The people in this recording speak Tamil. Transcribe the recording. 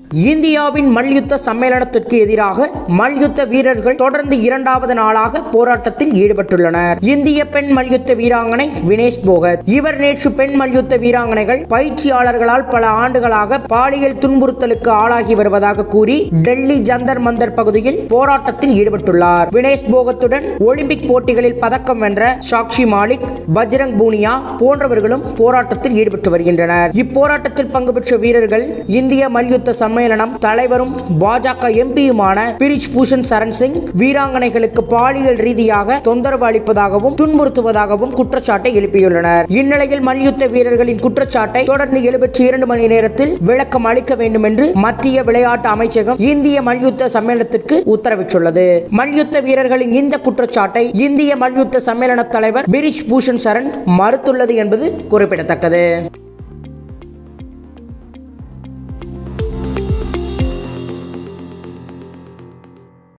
இந்தியாவின் மல்யுத்த சம்மேளனத்திற்கு எதிராக மல்யுத்த வீரர்கள் தொடர்ந்து இரண்டாவது நாளாக போராட்டத்தில் ஈடுபட்டுள்ளனர் இந்திய பெண் மல்யுத்த வீராங்கனை வினேஷ் போகத் இவர் நேற்று பெண் மல்யுத்த வீராங்கனைகள் பயிற்சியாளர்களால் பல ஆண்டுகளாக பாலியல் துன்புறுத்தலுக்கு ஆளாகி வருவதாக கூறி டெல்லி ஜந்தர் மந்தர் பகுதியில் போராட்டத்தில் ஈடுபட்டுள்ளார் வினேஷ் போகத்துடன் ஒலிம்பிக் போட்டிகளில் பதக்கம் வென்ற சாக்ஷி மாலிக் பஜ்ரங் பூனியா போன்றவர்களும் போராட்டத்தில் ஈடுபட்டு வருகின்றனர் இப்போராட்டத்தில் பங்கு பெற்ற வீரர்கள் இந்திய மல்யுத்த சம்மேளனம் தலைவரும் பாஜக எம்பியுமான பிரிஜ் பூஷன் சரண் சிங் வீராங்கனைகளுக்கு பாலியல் ரீதியாக தொந்தரவு அளிப்பதாகவும் துன்புறுத்துவதாகவும் குற்றச்சாட்டை எழுப்பியுள்ளனர் இந்நிலையில் மல்யுத்த வீரர்களின் குற்றச்சாட்டை தொடர்ந்து எழுபத்தி இரண்டு மணி நேரத்தில் விளக்கம் அளிக்க வேண்டும் என்று மத்திய விளையாட்டு அமைச்சகம் இந்திய மல்யுத்த சம்மேளனத்திற்கு உத்தரவிட்டுள்ளது மல்யுத்த வீரர்களின் இந்த குற்றச்சாட்டை இந்திய மல்யுத்த சம்மேளன தலைவர் பிரிஜ் பூஷன் சரண் மறுத்துள்ளது என்பது குறிப்பிடத்தக்கது